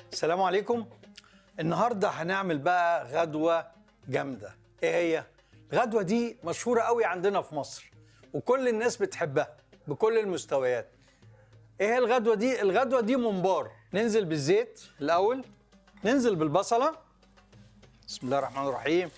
السلام عليكم النهارده هنعمل بقى غدوه جامده ايه هي الغدوه دي مشهوره قوي عندنا في مصر وكل الناس بتحبها بكل المستويات ايه هي الغدوه دي الغدوه دي ممبار ننزل بالزيت الاول ننزل بالبصله بسم الله الرحمن الرحيم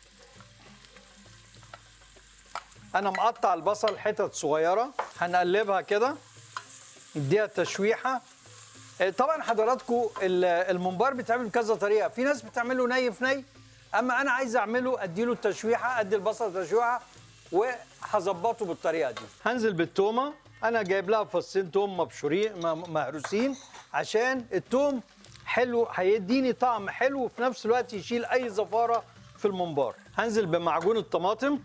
انا مقطع البصل حتت صغيره هنقلبها كده نديها تشويحه آه، طبعا حضراتكم ال- الممبار بيتعمل بكذا طريقه في ناس بتعمله ني في ني اما انا عايز اعمله اديله التشويحه ادي البصل تشويحه وهظبطه بالطريقه دي هنزل بالتومه انا جايب لها فصين توم مبشورين م- مهروسين عشان التوم حلو هيديني طعم حلو وفي نفس الوقت يشيل اي زفاره في الممبار هنزل بمعجون الطماطم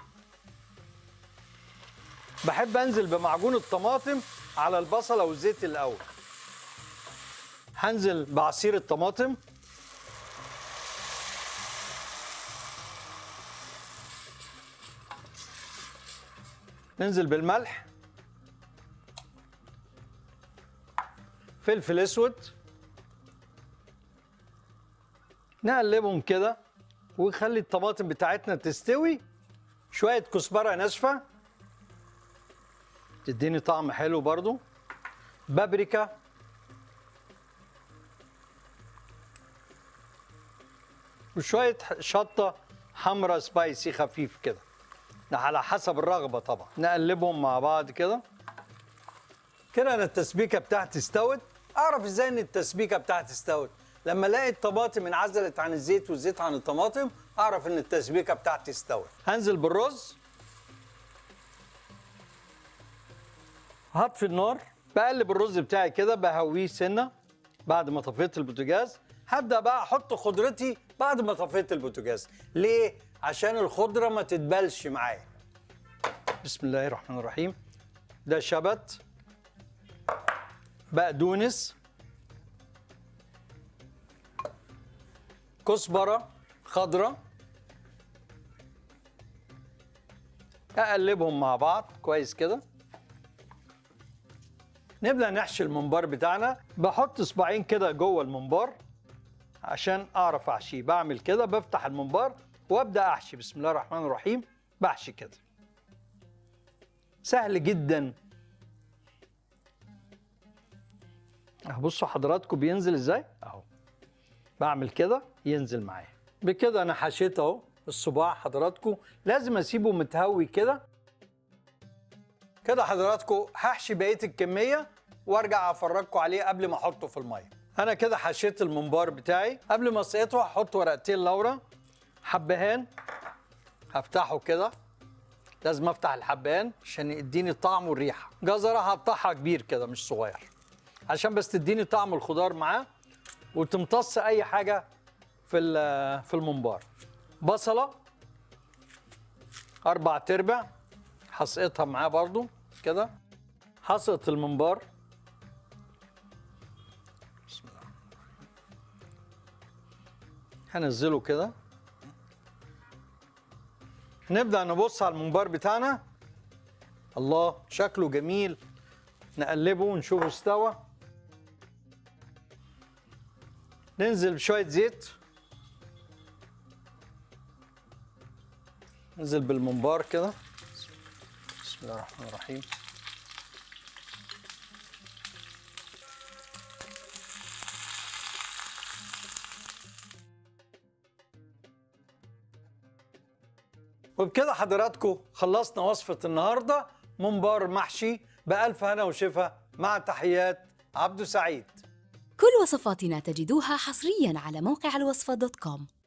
بحب انزل بمعجون الطماطم على البصله والزيت الاول هنزل بعصير الطماطم ننزل بالملح فلفل اسود نقلبهم كده ونخلي الطماطم بتاعتنا تستوي شويه كزبره ناشفه تديني طعم حلو برضو بابريكا وشوية شطة حمرا سبايسي خفيف كده ده على حسب الرغبة طبعا نقلبهم مع بعض كده كده انا التسبيكة بتاعتي استوت اعرف ازاي ان التسبيكة بتاعتي استوت لما الاقي الطماطم انعزلت عن الزيت والزيت عن الطماطم اعرف ان التسبيكة بتاعتي استوت هنزل بالرز هطفي النار بقلب الرز بتاعي كده بهويه سنه بعد ما طفيت البوتاجاز هبدا بقى احط خضرتي بعد ما طفيت البوتاجاز ليه عشان الخضره ما تتبلش معايا بسم الله الرحمن الرحيم ده شبت بقدونس كزبره خضره اقلبهم مع بعض كويس كده نبدا نحشي الممبار بتاعنا بحط صباعين كده جوه الممبار عشان اعرف احشيه بعمل كده بفتح الممبار وابدا احشي بسم الله الرحمن الرحيم بحشي كده سهل جدا اهو بصوا حضراتكم بينزل ازاي اهو بعمل كده ينزل معايا بكده انا حشيت اهو الصباع حضراتكم لازم اسيبه متهوي كده كده حضراتكم هحشي بقيه الكميه وارجع افرجكم عليه قبل ما احطه في الميه انا كده حشيت الممبار بتاعي قبل ما اسقطه هحط ورقتين لورا حبهان هفتحه كده لازم افتح الحبهان عشان يديني الطعم والريحه جزره هقطعها كبير كده مش صغير عشان بس تديني طعم الخضار معاه وتمتص اي حاجه في ال- في الممبار بصله اربع تربع هسقطها معاه برضو كده هسقط الممبار بسم الله هنزله كده نبدأ نبص على الممبار بتاعنا الله شكله جميل نقلبه ونشوفه استوى ننزل بشوية زيت ننزل بالممبار كده بسم الله الرحمن الرحيم وبكده حضراتكم خلصنا وصفة النهاردة ممبار محشي بألف هنا وشفا مع تحيات عبدو سعيد كل وصفاتنا تجدوها حصريا على موقع الوصفة دوت كوم